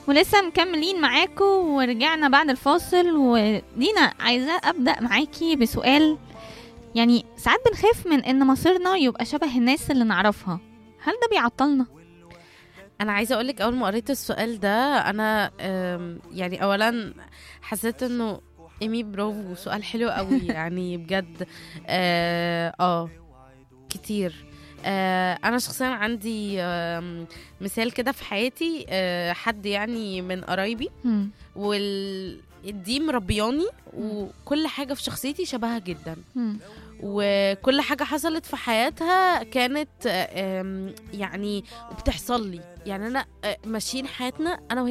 ولسه مكملين معاكم ورجعنا بعد الفاصل ودينا عايزة أبدأ معاكي بسؤال يعني ساعات بنخاف من إن مصيرنا يبقى شبه الناس اللي نعرفها هل ده بيعطلنا؟ انا عايزه اقول لك اول ما قريت السؤال ده انا أم، يعني اولا حسيت انه ايمي برافو سؤال حلو قوي يعني بجد اه, آه كتير آه انا شخصيا عندي آم، مثال كده في حياتي آه حد يعني من قرايبي مم. وال دي مربياني وكل حاجه في شخصيتي شبهها جدا مم. وكل حاجة حصلت في حياتها كانت آم، يعني بتحصل لي يعني أنا آه، ماشيين حياتنا أنا وهي